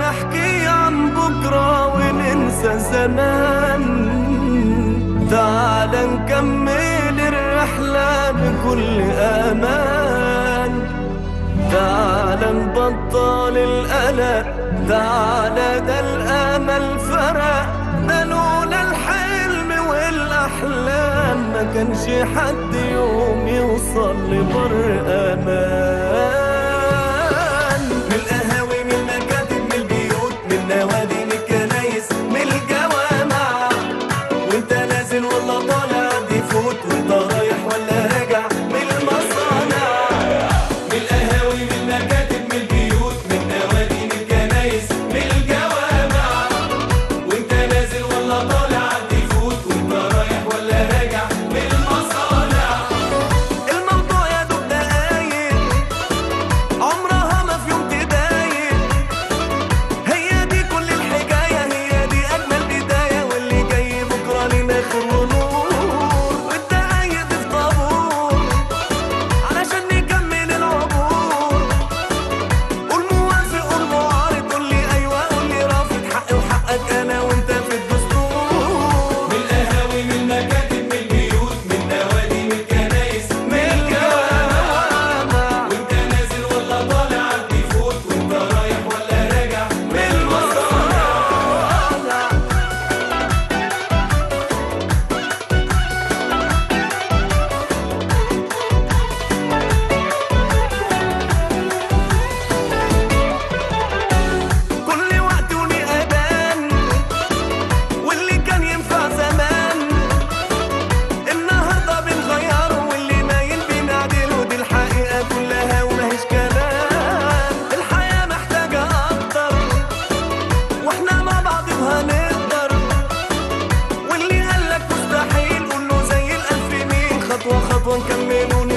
نحكي عن بكرة وننسى زمان تعال نكمل الرحلة بكل أمان تعال نبطل القلق تعال ده الأمل فرق ده لولا الحلم والأحلام ما كانش حد يوم يوصل لبر أمان من القهاوي من المكاتب من البيوت من نوادي من الكنايس من الجوامع وانت نازل ولا طالع دي فوت وانت رايح ولا راجع من المصانع من القهاوي من المكاتب من البيوت من نوادي من الكنايس من الجوامع وانت نازل ولا طالع دي فوت وانت رايح ولا راجع من المصانع الموضوع يا دوب دقايق عمرها ما في يوم تضايق هي دي كل الحكاية هي دي أجمل بداية واللي جاي بكرة لنا خير ونور والدقايق دي في طابور علشان نكمل العبور قول موافق قول معارض قول لي أيوة قول لي رافض حقي وحقك أنا وأنت في الدستور من القهاوي من المكاتب من البيوت من نوادي من الكنايس من الجوامع وأنت نازل ولا طالع عدي فوت وأنت رايح ولا راجع من المصانع كل وقت وليه أذان واللي كان ينفع زمان النهارده بنغيره واللي نايم بنعدله دي الحقيقة كلها وماهيش كلام الحياة محتاجة أكتر واحنا مع بعض وهنقدر واللي قالك مستحيل قوله زي الألف ميل خطوة خطوة نكمله